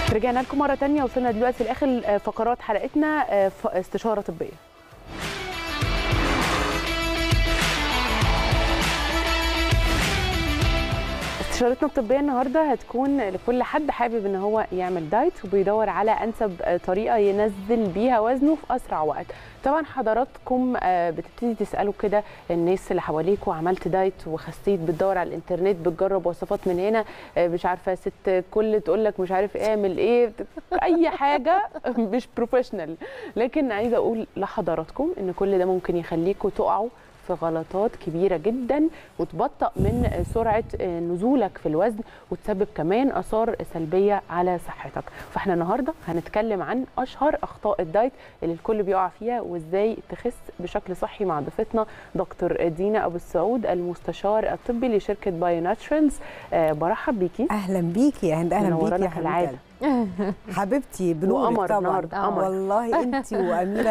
رجعنا لكم مرة تانية وصلنا دلوقتي لآخر فقرات حلقتنا استشارة طبية استشارتنا الطبية النهاردة هتكون لكل حد حابب ان هو يعمل دايت وبيدور على انسب طريقة ينزل بيها وزنه في اسرع وقت طبعا حضراتكم بتبتدي تسالوا كده الناس اللي حواليكوا عملت دايت وخسيت بتدور على الانترنت بتجرب وصفات من هنا مش عارفه ست كل تقول لك مش عارف اعمل ايه اي حاجه مش بروفيشنال لكن عايزه اقول لحضراتكم ان كل ده ممكن يخليكم تقعوا في غلطات كبيره جدا وتبطئ من سرعه نزولك في الوزن وتسبب كمان اثار سلبيه على صحتك فاحنا النهارده هنتكلم عن اشهر اخطاء الدايت اللي الكل بيقع فيها وازاي تخس بشكل صحي مع ضيفتنا دكتور دينا ابو السعود المستشار الطبي لشركه بايو ناتشرالز أه برحب بيكي اهلا بيكي يا هند اهلا بيكي يا كالعاده حبيبتي بنورك طبعا النهارده قمر والله انت واميره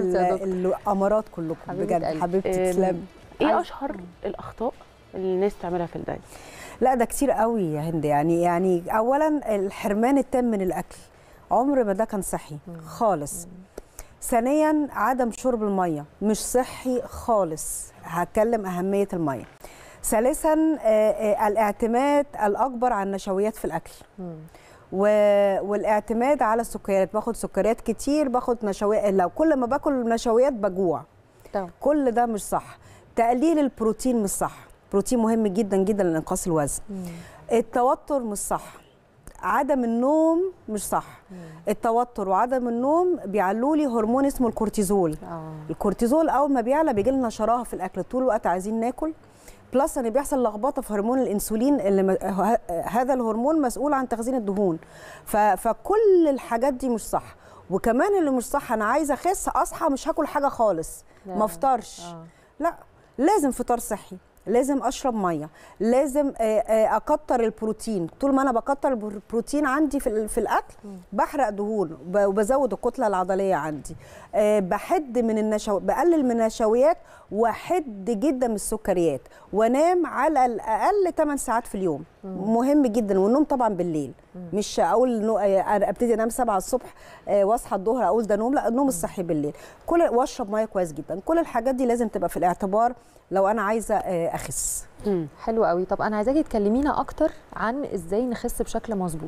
القمرات كلكم بجد حبيبتي تسلمي ايه اشهر الاخطاء اللي الناس تعملها في الدايت لا ده كتير قوي يا هند يعني يعني اولا الحرمان التام من الاكل عمر ما ده كان صحي خالص ثانيا عدم شرب الميه مش صحي خالص هتكلم اهميه الميه ثالثا الاعتماد الاكبر على النشويات في الاكل و... والاعتماد على السكريات باخد سكريات كتير باخد نشويات لو كل ما باكل نشويات بجوع طبعا. كل ده مش صح تقليل البروتين مش صح البروتين مهم جدا جدا لانقاص الوزن مم. التوتر مش صح عدم النوم مش صح مم. التوتر وعدم النوم بيعلوا لي هرمون اسمه الكورتيزول آه. الكورتيزول اول ما بيعلى بيجي لنا شراهه في الاكل طول الوقت عايزين ناكل بلس ان بيحصل لخبطه في هرمون الانسولين اللي م... هذا الهرمون مسؤول عن تخزين الدهون ف... فكل الحاجات دي مش صح وكمان اللي مش صح انا عايزه اخس اصحى مش هاكل حاجه خالص ما افطرش آه. لا لازم فطار صحي لازم اشرب ميه لازم اكتر البروتين طول ما انا بكتر البروتين عندي في في الاكل بحرق دهون وبزود الكتله العضليه عندي بحد من النشو بقلل من النشويات واحد جدا من السكريات وانام على الاقل 8 ساعات في اليوم مهم جدا والنوم طبعا بالليل مش اقول ابتدي انام 7 الصبح واصحى الظهر اقول ده نوم لا النوم الصحي بالليل كل واشرب ميه كويس جدا كل الحاجات دي لازم تبقى في الاعتبار لو انا عايزه اخس مم. حلو قوي طب انا عايزاكي تكلمينا اكتر عن ازاي نخس بشكل مظبوط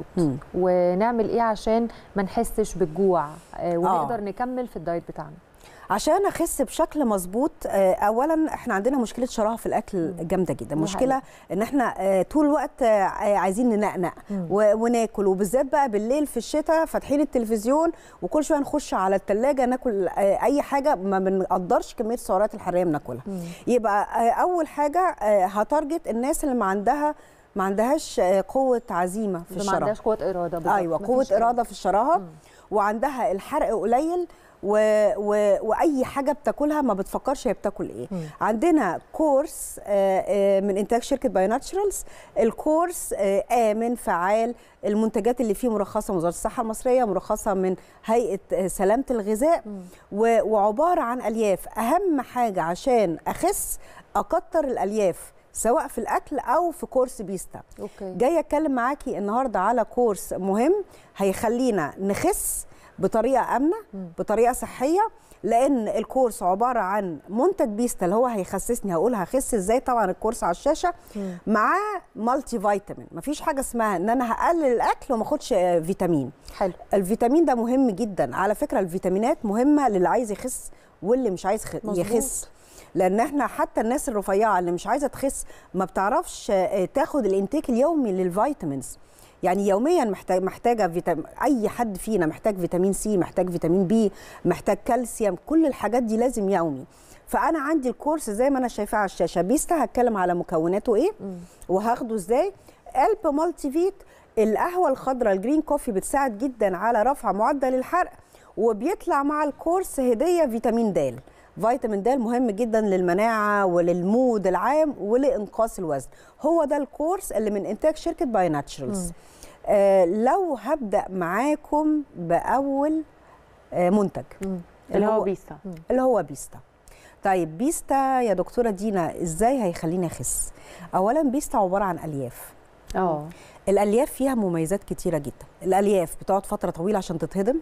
ونعمل ايه عشان ما نحسش بالجوع ونقدر آه. نكمل في الدايت بتاعنا عشان اخس بشكل مظبوط اولا احنا عندنا مشكله شراهه في الاكل جامده جدا مشكله ان احنا طول الوقت عايزين ننقنق وناكل وبالذات بقى بالليل في الشتاء فاتحين التلفزيون وكل شويه نخش على الثلاجه ناكل اي حاجه ما بنقدرش كميه السعرات الحراريه بناكلها يبقى اول حاجه هتارجت الناس اللي ما عندها ما عندهاش قوه عزيمه في الشراهه ما عندهاش قوه اراده بالظبط ايوه قوه اراده في الشراهه وعندها الحرق قليل و... و... واي حاجه بتاكلها ما بتفكرش هي بتاكل ايه م. عندنا كورس من انتاج شركه باي ناتشرالز الكورس امن فعال المنتجات اللي فيه مرخصه من وزاره الصحه المصريه مرخصه من هيئه سلامه الغذاء و... وعباره عن الياف اهم حاجه عشان اخس اكتر الالياف سواء في الاكل او في كورس بيستا أوكي. جايه اتكلم معاكي النهارده على كورس مهم هيخلينا نخس بطريقه امنه بطريقه صحيه لان الكورس عباره عن منتج بيستا اللي هو هيخسسني هقول هخس ازاي طبعا الكورس على الشاشه معاه مالتي فيتامين مفيش حاجه اسمها ان انا هقلل الاكل وما اخدش فيتامين حلو الفيتامين ده مهم جدا على فكره الفيتامينات مهمه للي عايز يخس واللي مش عايز يخس لان احنا حتى الناس الرفيعه اللي مش عايزه تخس ما بتعرفش تاخد الانتيك اليومي للفيتامينز يعني يوميا محتاج محتاجه فيتامين اي حد فينا محتاج فيتامين سي محتاج فيتامين بي محتاج كالسيوم كل الحاجات دي لازم يومي فانا عندي الكورس زي ما انا شايفاه على الشاشه بيستا هتكلم على مكوناته ايه وهاخده ازاي قلب مالتي فيت القهوه الخضراء الجرين كوفي بتساعد جدا على رفع معدل الحرق وبيطلع مع الكورس هديه فيتامين د فيتامين د مهم جدا للمناعه وللمود العام ولانقاص الوزن هو ده الكورس اللي من انتاج شركه باي ناتشرالز آه لو هبدا معاكم باول آه منتج مم. اللي هو بيستا اللي هو بيستا طيب بيستا يا دكتوره دينا ازاي هيخليني اخس اولا بيستا عباره عن الياف اه الالياف فيها مميزات كتيره جدا الالياف بتقعد فتره طويله عشان تتهضم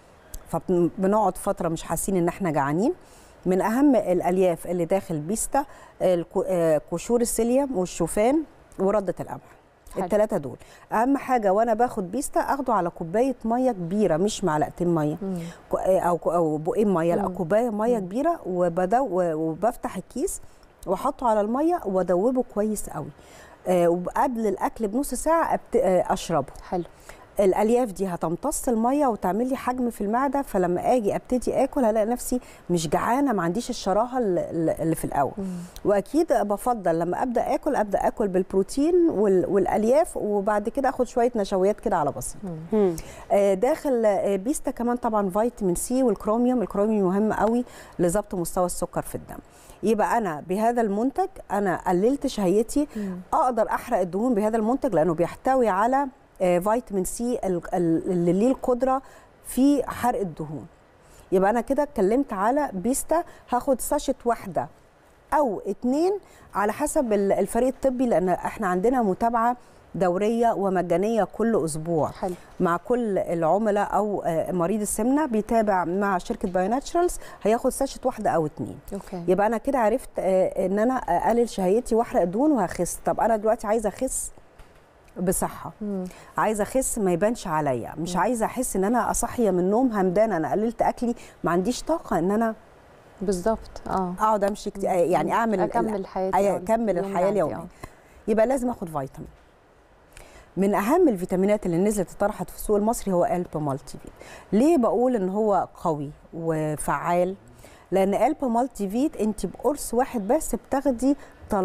فبنقعد فتره مش حاسين ان احنا جعانين من اهم الالياف اللي داخل بيستا الكو- آه، قشور السيليوم والشوفان ورده القمح حلو. الثلاثه دول اهم حاجه وانا باخد بيستا اخده على كوبايه ميه كبيره مش معلقتين ميه مم. كو- آه، او او بقين ميه لا مم. كوبايه ميه مم. كبيره وبدو وبفتح الكيس واحطه على الميه وادوبه كويس قوي آه، وقبل الاكل بنص ساعه أبت... آه، اشربه حلو الالياف دي هتمتص الميه وتعمل لي حجم في المعده فلما اجي ابتدي اكل هلاقي نفسي مش جعانه ما عنديش الشراهه اللي اللي في الاول مم. واكيد بفضل لما ابدا اكل ابدا اكل بالبروتين وال- والالياف وبعد كده اخد شويه نشويات كده على بسيط مم. مم. آه، داخل آه، بيستا كمان طبعا فيتامين سي والكروميوم الكروميوم مهم قوي لضبط مستوى السكر في الدم يبقى انا بهذا المنتج انا قللت شهيتي مم. اقدر احرق الدهون بهذا المنتج لانه بيحتوي على آه، فيتامين سي ال- ال- اللي ليه القدره في حرق الدهون يبقى انا كده اتكلمت على بيستا هاخد ساشت واحده او اتنين على حسب ال- الفريق الطبي لان احنا عندنا متابعه دوريه ومجانيه كل اسبوع حلو مع كل العملاء او آه، مريض السمنه بيتابع مع شركه بايو ناتشرالز هياخد ساشت واحده او اتنين اوكي يبقى انا كده عرفت آه، ان انا اقلل شهيتي واحرق الدهون وهخس طب انا دلوقتي عايزه اخس بصحه مم. عايزه اخس ما يبانش عليا مش عايزه احس ان انا اصحيه من النوم همدانه انا قللت اكلي ما عنديش طاقه ان انا بالظبط اه اقعد امشي كتير يعني اعمل اكمل حياتي أي- آه، اكمل اليوم الحياه عادي، اليوميه آه. يبقى لازم اخد فيتامين من اهم الفيتامينات اللي نزلت اتطرحت في السوق المصري هو الب مالتي فيت ليه بقول ان هو قوي وفعال لان الب مالتي فيت انت بقرص واحد بس بتاخدي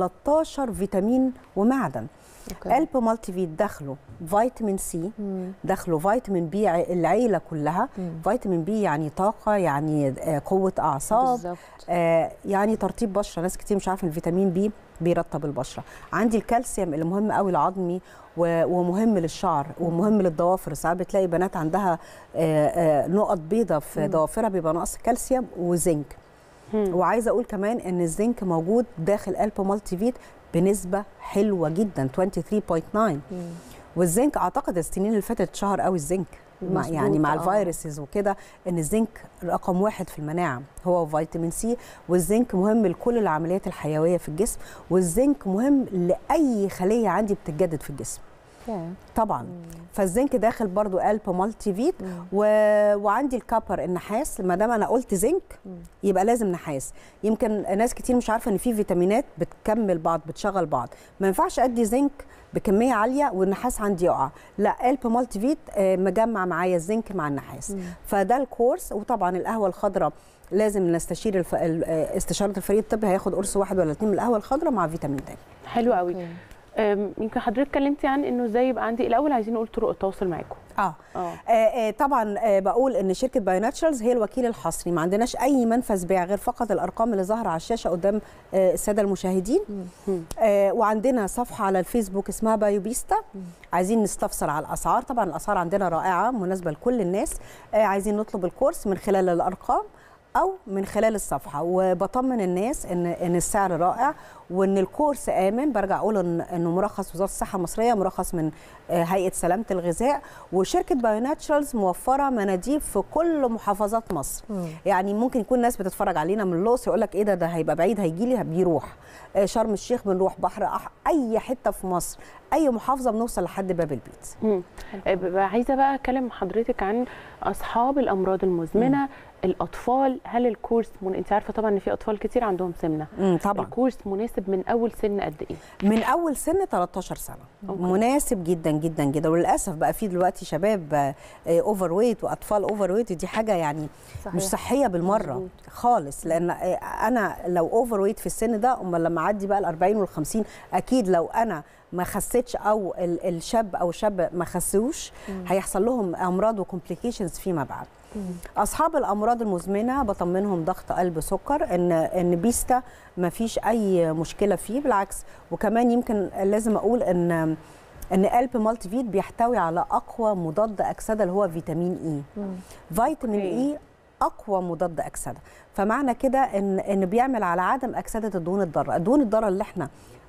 13 فيتامين ومعدن اوكي الب مالتي فيت داخله فيتامين سي مم. داخله فيتامين بي ع- العيله كلها مم. فيتامين بي يعني طاقه يعني آه، قوه اعصاب بالظبط آه، يعني ترطيب بشره ناس كتير مش عارفه الفيتامين بي بيرطب البشره عندي الكالسيوم اللي مهم قوي لعظمي و- ومهم للشعر ومهم للضوافر ساعات بتلاقي بنات عندها آه، آه، نقط بيضة في مم. ضوافرها بيبقى ناقص كالسيوم وزنك مم. وعايزه اقول كمان ان الزنك موجود داخل الب مالتي فيت بنسبه حلوه جدا 23.9 مم. والزنك اعتقد السنين اللي فاتت شهر قوي الزنك مع مظبوط، يعني مع آه. الفيروسز وكده ان الزنك رقم واحد في المناعه هو فيتامين سي والزنك مهم لكل العمليات الحيويه في الجسم والزنك مهم لاي خليه عندي بتتجدد في الجسم يا. طبعا مم. فالزنك داخل برضو الب مالتي فيت مم. و... وعندي الكابر النحاس ما دام انا قلت زنك مم. يبقى لازم نحاس يمكن ناس كتير مش عارفه ان في فيتامينات بتكمل بعض بتشغل بعض ما ينفعش ادي زنك بكميه عاليه والنحاس عندي يقع لا الب مالتي فيت آه، مجمع معايا الزنك مع النحاس مم. فده الكورس وطبعا القهوه الخضراء لازم نستشير الف... ال- آه، استشاره الفريق الطبي هياخد قرص واحد ولا اتنين من القهوه الخضراء مع فيتامين د حلو قوي أوكي. أم، يمكن حضرتك اتكلمتي عن انه ازاي يبقى عندي الاول عايزين نقول طرق التواصل معاكم اه اه آه، آه، طبعا آه، بقول ان شركه بايو ناتشرالز هي الوكيل الحصري ما عندناش اي منفذ بيع غير فقط الارقام اللي ظاهره على الشاشه قدام آه، الساده المشاهدين مم. آه، وعندنا صفحه على الفيسبوك اسمها بايو بيستا مم. عايزين نستفسر على الاسعار طبعا الاسعار عندنا رائعه مناسبه لكل الناس آه، عايزين نطلب الكورس من خلال الارقام او من خلال الصفحه وبطمن الناس ان ان السعر رائع وان الكورس امن برجع اقول إن انه مرخص وزاره الصحه المصريه مرخص من آه، هيئه سلامه الغذاء وشركه بايو ناتشرالز موفره مناديب في كل محافظات مصر مم. يعني ممكن يكون ناس بتتفرج علينا من الاقصر يقول لك ايه ده ده هيبقى بعيد هيجي لي بيروح آه، شرم الشيخ بنروح بحر أح اي حته في مصر اي محافظه بنوصل لحد باب البيت مم. أه، ببقى عايزه بقى اكلم حضرتك عن اصحاب الامراض المزمنه الاطفال هل الكورس من... انت عارفه طبعا ان في اطفال كتير عندهم سمنه امم طبعا الكورس مناسب من اول سن قد ايه من اول سن 13 سنه أوكي. مناسب جدا جدا جدا وللاسف بقى في دلوقتي شباب اوفر ويت واطفال اوفر ويت ودي حاجه يعني صحيح. مش صحيه بالمره مظبوط. خالص لان آه، انا لو اوفر ويت في السن ده امال لما اعدي بقى ال 40 وال 50 اكيد لو انا ما خسيتش او ال- الشاب او الشاب ما خسوش هيحصل لهم امراض وكومبليكيشنز فيما بعد مم. اصحاب الامراض المزمنه بطمنهم ضغط قلب سكر ان ان بيستا ما فيش اي مشكله فيه بالعكس وكمان يمكن لازم اقول ان ان قلب مالتي فيت بيحتوي على اقوى مضاد اكسده اللي هو فيتامين اي مم. فيتامين أوكي. اي اقوى مضاد اكسده فمعنى كده ان ان بيعمل على عدم اكسده الدهون الضاره الدهون الضاره اللي احنا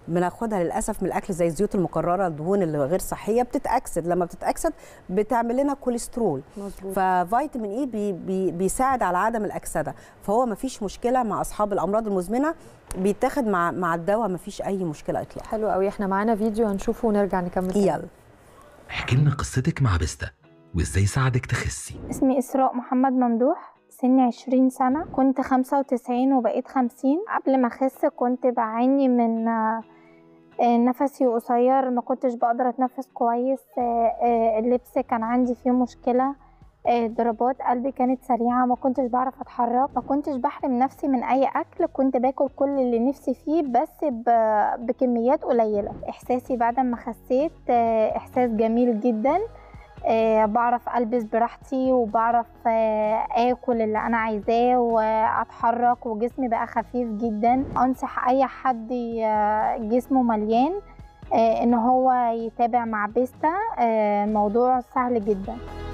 بناخدها للاسف من الاكل زي الزيوت المكرره الدهون اللي غير صحيه بتتاكسد لما بتتاكسد بتعمل لنا كوليسترول مظبوط ففيتامين اي بي بي بيساعد على عدم الاكسده فهو ما فيش مشكله مع اصحاب الامراض المزمنه بيتاخد مع مع الدواء ما فيش اي مشكله اطلاقا حلو قوي احنا معانا فيديو هنشوفه ونرجع نكمل تاني. يلا احكي لنا قصتك مع بيستا وازاي ساعدك تخسي اسمي إسراء محمد ممدوح سني عشرين سنة كنت خمسة وتسعين وبقيت خمسين قبل ما أخس كنت بعاني من آه، آه، نفسي قصير ما كنتش بقدر أتنفس كويس آه، آه، اللبس كان عندي فيه مشكلة آه، ضربات قلبي كانت سريعة ما كنتش بعرف أتحرك ما كنتش بحرم نفسي من أي أكل كنت باكل كل اللي نفسي فيه بس ب- بكميات قليلة إحساسي بعد ما خسيت آه، إحساس جميل جدا آه، بعرف البس براحتي وبعرف آه، اكل اللي انا عايزاه واتحرك وجسمي بقى خفيف جدا انصح اي حد ي- جسمه مليان آه، ان هو يتابع مع بيستا آه، موضوع سهل جدا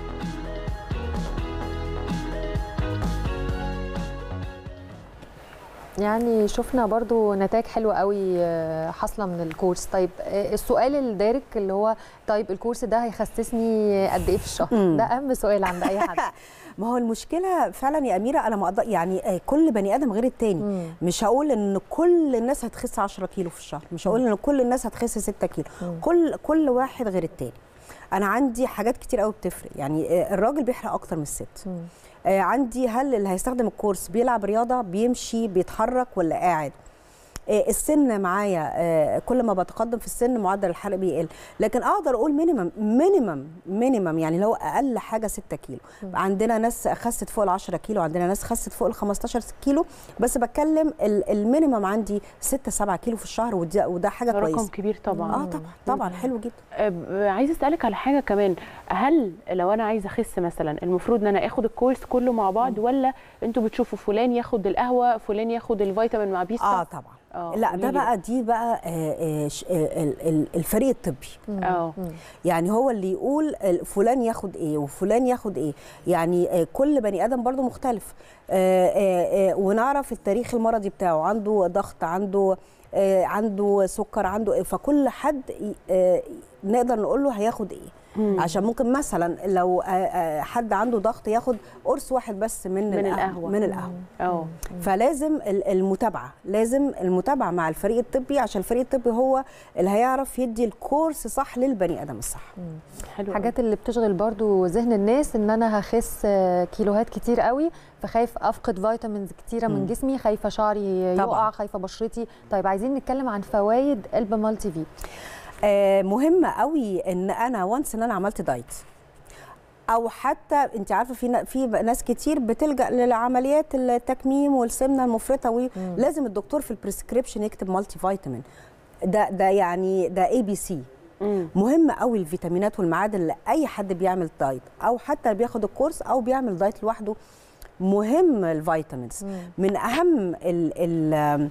يعني شفنا برضو نتائج حلوه قوي آه، حاصله من الكورس طيب آه، السؤال الدارك اللي هو طيب الكورس ده هيخسسني قد ايه في الشهر مم. ده اهم سؤال عند اي حد ما هو المشكله فعلا يا اميره انا ما أقدر يعني آه، كل بني ادم غير التاني مم. مش هقول ان كل الناس هتخس 10 كيلو في الشهر مش هقول ان كل الناس هتخس 6 كيلو مم. كل كل واحد غير التاني انا عندي حاجات كتير قوي بتفرق يعني آه، الراجل بيحرق اكتر من الست مم. آه، عندي هل اللي هيستخدم الكورس بيلعب رياضه بيمشي بيتحرك ولا قاعد آه، السن معايا آه، كل ما بتقدم في السن معدل الحرق بيقل لكن اقدر اقول مينيمم مينيمم مينيمم يعني لو اقل حاجه 6 كيلو عندنا ناس خست فوق ال 10 كيلو عندنا ناس خست فوق ال 15 كيلو بس بتكلم ال- المينيمم عندي 6 7 كيلو في الشهر وده, وده حاجه ده رقم كويسه كبير طبعا اه طبعا طبعا حلو جدا أه، عايزه اسالك على حاجه كمان هل لو انا عايزه اخس مثلا المفروض ان انا اخد الكورس كله مع بعض ولا انتوا بتشوفوا فلان ياخد القهوه فلان ياخد الفيتامين مع بيستا اه طبعا آه، لا قولي ده لي بقى دي بقى آه، آه، ش- آه، ال- ال- الفريق الطبي اه يعني هو اللي يقول ال- فلان ياخد ايه وفلان ياخد ايه يعني آه، كل بني ادم برضو مختلف آه، آه، آه، ونعرف التاريخ المرضي بتاعه عنده ضغط عنده آه، عنده سكر عنده إيه فكل حد ي- آه، نقدر نقول له هياخد ايه مم. عشان ممكن مثلا لو آه، آه، حد عنده ضغط ياخد قرص واحد بس من, من القهوة. من القهوه اه فلازم ال- المتابعه لازم المتابعه مع الفريق الطبي عشان الفريق الطبي هو اللي هيعرف يدي الكورس صح للبني ادم الصح حلو حاجات اللي بتشغل برضو ذهن الناس ان انا هخس آه، كيلوهات كتير قوي فخايف افقد فيتامينز كتيره من مم. جسمي خايفه شعري طبعاً. يقع خايفه بشرتي طيب عايزين نتكلم عن فوائد قلب مالتي فيت آه مهم قوي ان انا وانس ان انا عملت دايت او حتى انت عارفه في نا- في ناس كتير بتلجا للعمليات التكميم والسمنه المفرطه ولازم الدكتور في البريسكريبشن يكتب مالتي فيتامين ده ده يعني ده اي بي سي مم. مهم قوي الفيتامينات والمعادن لاي حد بيعمل دايت او حتى اللي بياخد الكورس او بيعمل دايت لوحده مهم الفيتامينز من اهم ال ال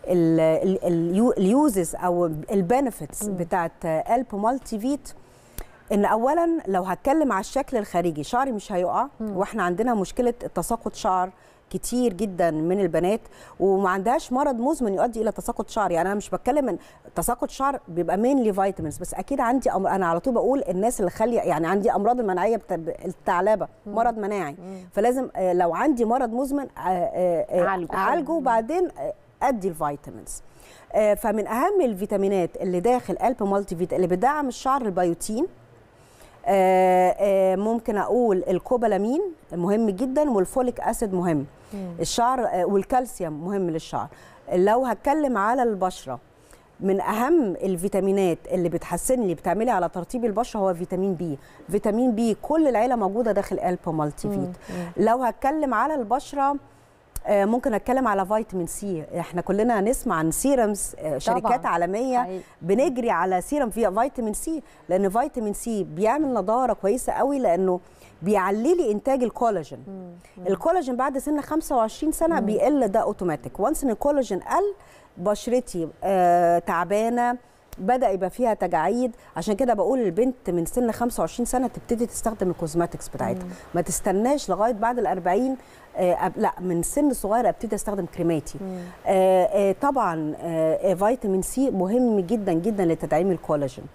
اليوزز او البنفيتس بتاعت قلب مالتي فيت ان اولا لو هتكلم على الشكل الخارجي شعري مش هيقع واحنا عندنا مشكله تساقط شعر كتير جدا من البنات وما عندهاش مرض مزمن يؤدي الى تساقط شعر يعني انا مش بتكلم ان تساقط شعر بيبقى مين فيتامينز بس اكيد عندي أمر انا على طول بقول الناس اللي خاليه يعني عندي امراض المناعيه بتا... الثعلبه مرض مناعي فلازم آه، لو عندي مرض مزمن آه، آه، آه، أعالجه. اعالجه وبعدين آه، ادي الفيتامينز آه، فمن اهم الفيتامينات اللي داخل قلب مالتي فيت اللي بتدعم الشعر البيوتين آه، آه، ممكن اقول الكوبالامين مهم جدا والفوليك اسيد مهم الشعر آه، والكالسيوم مهم للشعر لو هتكلم على البشره من اهم الفيتامينات اللي بتحسن لي بتعملي على ترطيب البشره هو فيتامين بي فيتامين بي كل العيله موجوده داخل قلب مالتي فيت لو هتكلم على البشره آه، ممكن اتكلم على فيتامين سي احنا كلنا نسمع عن سيرمز آه، شركات طبعاً. عالميه حقيقي. بنجري على سيرم فيها فيتامين سي لان فيتامين سي بيعمل نضاره كويسه قوي لانه بيعلي لي انتاج الكولاجين الكولاجين بعد سن 25 سنه بيقل ده اوتوماتيك وانس ان الكولاجين قل بشرتي آه تعبانه بدا يبقى فيها تجاعيد عشان كده بقول البنت من سن 25 سنه تبتدي تستخدم الكوزماتكس بتاعتها ما تستناش لغايه بعد ال 40 آه أب- لا من سن صغير ابتدي استخدم كريماتي آه آه طبعا آه فيتامين سي مهم جدا جدا لتدعيم الكولاجين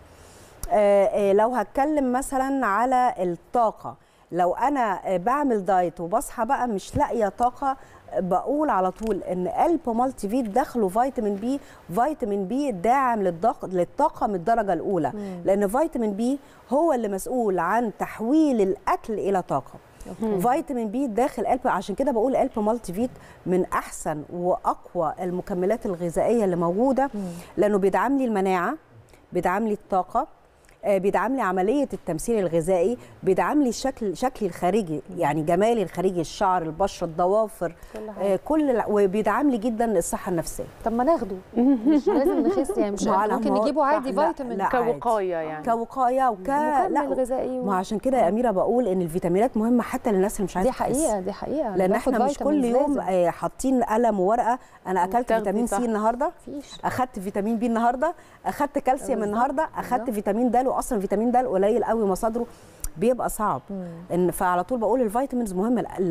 آه، آه، لو هتكلم مثلا على الطاقة لو أنا آه، بعمل دايت وبصحى بقى مش لاقية طاقة آه، بقول على طول ان قلب مالتي فيت داخله فيتامين بي فيتامين بي داعم للضغط للطاقه من الدرجه الاولى لان فيتامين بي هو اللي مسؤول عن تحويل الاكل الى طاقه فيتامين بي داخل قلب عشان كده بقول قلب مالتي فيت من احسن واقوى المكملات الغذائيه اللي موجوده لانه بيدعم لي المناعه بيدعم لي الطاقه آه، بيدعم لي عمليه التمثيل الغذائي بيدعم لي الشكل شكلي الخارجي يعني جمالي الخارجي الشعر البشره الضوافر كل حاجة. آه، كل الع- وبيدعم لي جدا الصحه النفسيه طب ما ناخده مش لازم نخس يعني مش ما أنا ممكن ما هو- نجيبه عادي لا، فيتامين لا. عادي. كوقايه يعني كوقايه وك مكمل غذائي و- ما عشان كده يا اميره بقول ان الفيتامينات مهمه حتى للناس اللي مش عايزه دي حقيقه دي حقيقه لان باخد احنا مش كل فيتامينز يوم لازم. آه، حاطين قلم وورقه انا اكلت وبتاخدي فيتامين صح. سي النهارده مفيش اخدت فيتامين بي النهارده اخدت كالسيوم بالظبط، النهارده اخدت بالظبط. فيتامين د واصلا فيتامين د قليل قوي مصادره بيبقى صعب ان فعلى طول بقول الفيتامينز مهمه ل-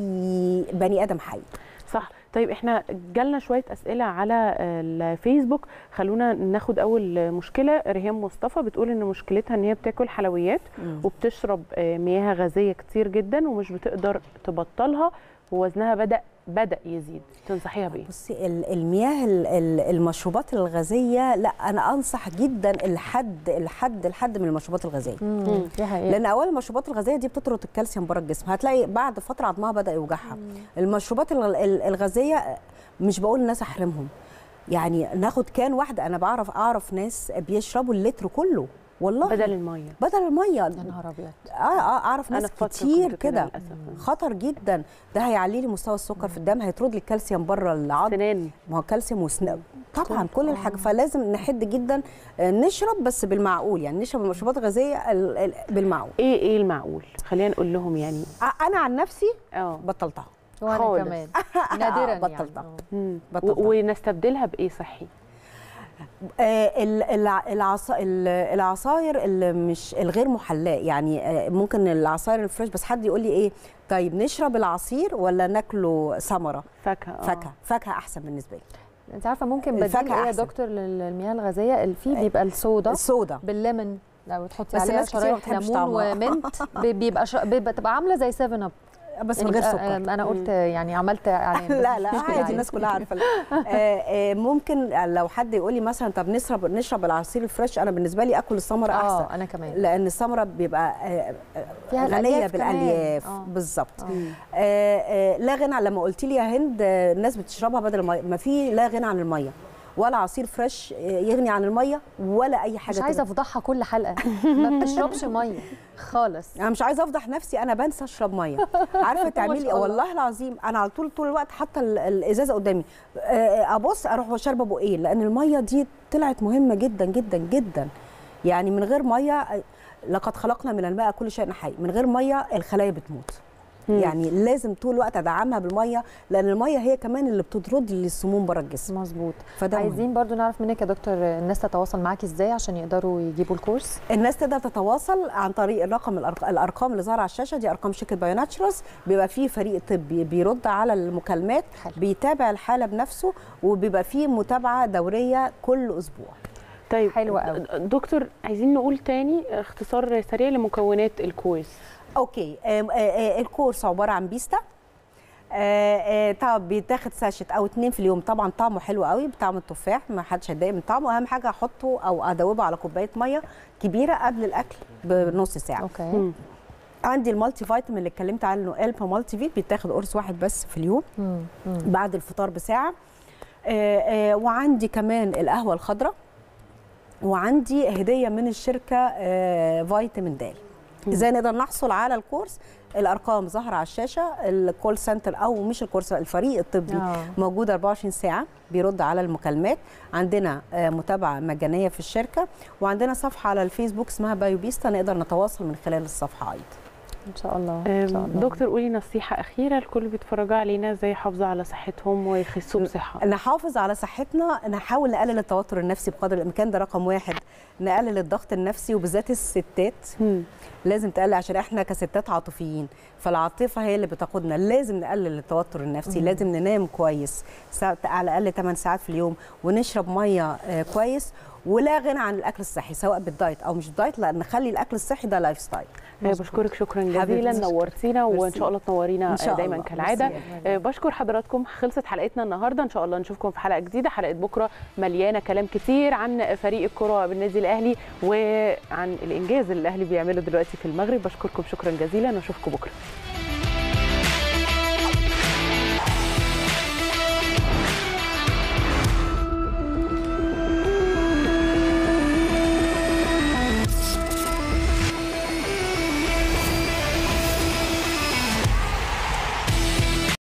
لاي بني ادم حي صح طيب احنا جالنا شويه اسئله على الفيسبوك خلونا ناخد اول مشكله ريهام مصطفى بتقول ان مشكلتها ان هي بتاكل حلويات وبتشرب آه، مياه غازيه كتير جدا ومش بتقدر تبطلها ووزنها بدا بدا يزيد تنصحيها بايه بصي ال- المياه ال- ال- المشروبات الغازيه لا انا انصح جدا الحد الحد الحد من المشروبات الغازيه مم. دي حقيقه لان اولا المشروبات الغازيه دي بتطرد الكالسيوم بره الجسم هتلاقي بعد فتره عظمها بدا يوجعها المشروبات ال- ال- الغازيه مش بقول الناس احرمهم يعني ناخد كان واحده انا بعرف اعرف ناس بيشربوا اللتر كله والله بدل الميه بدل الميه يا نهار ابيض اه اه اعرف أنا ناس في فترة كتير كنت كده كده للأسف. خطر جدا ده هيعلي لي مستوى السكر في الدم هيطرد لي الكالسيوم بره العظم سنان ما هو كالسيوم وسنان طبعا كل الحاجه فلازم نحد جدا آه، نشرب بس بالمعقول يعني نشرب المشروبات الغازيه ال- ال- بالمعقول ايه ايه المعقول خلينا نقول لهم يعني آه، انا عن نفسي اه بطلتها وانا خالص. كمان نادرا يعني بطلتها. آه. مم. بطلتها. و- ونستبدلها بايه صحي آه، ال- الع- العصا- ال- العصاير اللي مش الغير محلاه يعني آه، ممكن العصاير الفريش بس حد يقول لي ايه طيب نشرب العصير ولا ناكله ثمره فاكهه آه. فاكهه فاكهه احسن بالنسبه لي انت عارفه ممكن بديل الفاكهة ايه يا أحسن. دكتور للمياه الغازيه اللي فيه بيبقى الصودا الصودا بالليمون لو تحطي بس عليها الناس كتير ما شرايح بتحبش ليمون طعمها. ومنت بي- بيبقى ش... بيبقى تبقى عامله زي 7 اب بس من غير سكر انا قلت يعني عملت اعلان بس لا لا مش مشكلة عادي الناس كلها عارفه آه، آه، ممكن لو حد يقول لي مثلا طب نشرب نشرب العصير الفريش انا بالنسبه لي اكل الثمره اه احسن انا كمان لان الثمره بيبقى آه، آه، فيها غنيه الألياف كمان. بالالياف آه. بالظبط آه. آه، آه، لا غنى عن- لما قلت لي يا هند آه، الناس بتشربها بدل الميه ما في لا غنى عن الميه ولا عصير فريش آه، يغني عن الميه ولا اي حاجه مش عايزه تانية. افضحها كل حلقه ما بتشربش ميه خالص انا مش عايزه افضح نفسي انا بنسى اشرب ميه عارفه تعملي الله. والله العظيم انا على طول طول الوقت حاطه ال- الازازه قدامي آه، ابص اروح شاربه بقين لان الميه دي طلعت مهمه جدا جدا جدا يعني من غير ميه آه، لقد خلقنا من الماء كل شيء حي من غير ميه الخلايا بتموت يعني لازم طول الوقت ادعمها بالميه لان الميه هي كمان اللي بتطرد لي السموم بره الجسم مظبوط فده مهم. عايزين برضو نعرف منك يا دكتور الناس تتواصل معاكي ازاي عشان يقدروا يجيبوا الكورس الناس تقدر تتواصل عن طريق الرقم الأرق- الارقام اللي ظاهره على الشاشه دي ارقام شركه بايوناتشرالز بيبقى فيه فريق طبي بيرد على المكالمات حلو. بيتابع الحاله بنفسه وبيبقى فيه متابعه دوريه كل اسبوع طيب حلوة أوي. د- دكتور عايزين نقول تاني اختصار سريع لمكونات الكورس اوكي آم، آه، آه، الكورس عباره عن بيستا آه، آه، طبعا بيتاخد ساشت او اتنين في اليوم طبعا طعمه حلو قوي بطعم التفاح ما حدش هيتضايق من طعمه اهم حاجه احطه او ادوبه على كوبايه ميه كبيره قبل الاكل بنص ساعه اوكي مم. عندي المالتي فيتامين اللي اتكلمت عنه الفا مالتي فيت بيتاخد قرص واحد بس في اليوم مم. مم. بعد الفطار بساعه آه، آه، وعندي كمان القهوه الخضراء وعندي هديه من الشركه آه، فيتامين د ازاي نقدر نحصل على الكورس الارقام ظاهره على الشاشه الكول سنتر او مش الكول سنتر الفريق الطبي آه. موجود 24 ساعه بيرد على المكالمات عندنا آه، متابعه مجانيه في الشركه وعندنا صفحه على الفيسبوك اسمها بايوبيستا نقدر نتواصل من خلال الصفحه ايضا ان شاء الله ان شاء الله دكتور قولي نصيحه اخيره الكل بيتفرجوا علينا ازاي يحافظوا على صحتهم ويخسوا بصحه نحافظ على صحتنا نحاول نقلل التوتر النفسي بقدر الامكان ده رقم واحد نقلل الضغط النفسي وبالذات الستات مم. لازم تقلل عشان احنا كستات عاطفيين فالعاطفه هي اللي بتقودنا لازم نقلل التوتر النفسي لازم ننام كويس ساعة على الاقل 8 ساعات في اليوم ونشرب ميه آه، كويس ولا غنى عن الاكل الصحي سواء بالدايت او مش دايت لا نخلي الاكل الصحي ده لايف ستايل آه، بشكرك شكرا جزيلا حبيبتي. نورتينا وان ميرسي. شاء الله تنورينا إن شاء دايما الله. كالعاده ميرسي. آه، بشكر حضراتكم خلصت حلقتنا النهارده ان شاء الله نشوفكم في حلقه جديده حلقه بكره مليانه كلام كتير عن فريق الكره بالنادي الاهلي وعن الانجاز اللي الاهلي بيعمله دلوقتي في المغرب بشكركم شكرا جزيلا واشوفكم بكره